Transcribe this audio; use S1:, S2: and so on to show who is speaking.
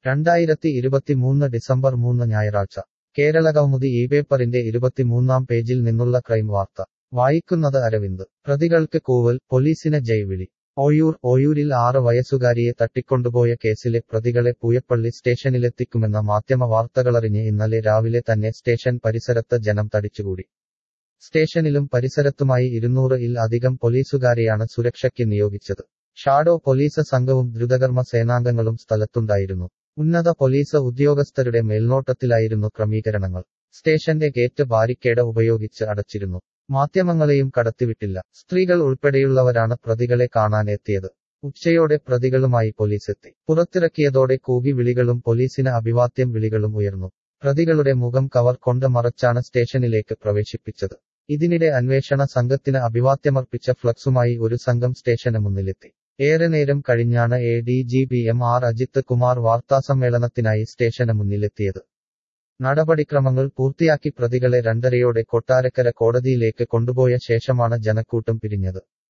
S1: രണ്ടായിരത്തി ഇരുപത്തിമൂന്ന് ഡിസംബർ മൂന്ന് ഞായറാഴ്ച കേരളകൗമുദി ഈ പേപ്പറിന്റെ ഇരുപത്തിമൂന്നാം പേജിൽ നിന്നുള്ള ക്രൈം വാർത്ത വായിക്കുന്നത് അരവിന്ദ് പ്രതികൾക്ക് കൂവൽ പോലീസിന് ജയ്വിളി ഓയൂർ ഓയൂരിൽ ആറ് വയസ്സുകാരിയെ തട്ടിക്കൊണ്ടുപോയ കേസിലെ പ്രതികളെ പൂയപ്പള്ളി സ്റ്റേഷനിലെത്തിക്കുമെന്ന മാധ്യമ വാർത്തകളറിഞ്ഞ് ഇന്നലെ രാവിലെ തന്നെ സ്റ്റേഷൻ പരിസരത്ത് ജനം തടിച്ചുകൂടി സ്റ്റേഷനിലും പരിസരത്തുമായി ഇരുന്നൂറ് ഇൽ അധികം പോലീസുകാരെയാണ് സുരക്ഷയ്ക്ക് നിയോഗിച്ചത് ഷാഡോ പോലീസ് സംഘവും ദ്രുതകർമ്മ സേനാംഗങ്ങളും സ്ഥലത്തുണ്ടായിരുന്നു ഉന്നത പോലീസ് ഉദ്യോഗസ്ഥരുടെ മേൽനോട്ടത്തിലായിരുന്നു ക്രമീകരണങ്ങൾ സ്റ്റേഷന്റെ ഗേറ്റ് ബാരിക്കേഡ് ഉപയോഗിച്ച് അടച്ചിരുന്നു മാധ്യമങ്ങളെയും കടത്തിവിട്ടില്ല സ്ത്രീകൾ ഉൾപ്പെടെയുള്ളവരാണ് പ്രതികളെ കാണാൻ എത്തിയത് ഉച്ചയോടെ പ്രതികളുമായി പോലീസെത്തി പുറത്തിറക്കിയതോടെ കൂകി വിളികളും പോലീസിന് അഭിവാദ്യം വിളികളും ഉയർന്നു പ്രതികളുടെ മുഖം കവർ കൊണ്ട് മറച്ചാണ് സ്റ്റേഷനിലേക്ക് പ്രവേശിപ്പിച്ചത് ഇതിനിടെ അന്വേഷണ സംഘത്തിന് അഭിവാദ്യമർപ്പിച്ച ഫ്ലക്സുമായി ഒരു സംഘം സ്റ്റേഷന് മുന്നിലെത്തി ഏറെ നേരം കഴിഞ്ഞാണ് A D G P M R Ajith Kumar വാർത്താസമ്മേളനത്തിനായി സ്റ്റേഷന് മുന്നിലെത്തിയത് നടപടിക്രമങ്ങൾ പൂർത്തിയാക്കി പ്രതികളെ രണ്ടരയോടെ കൊട്ടാരക്കര കോടതിയിലേക്ക് കൊണ്ടുപോയ ശേഷമാണ് ജനക്കൂട്ടം പിരിഞ്ഞത്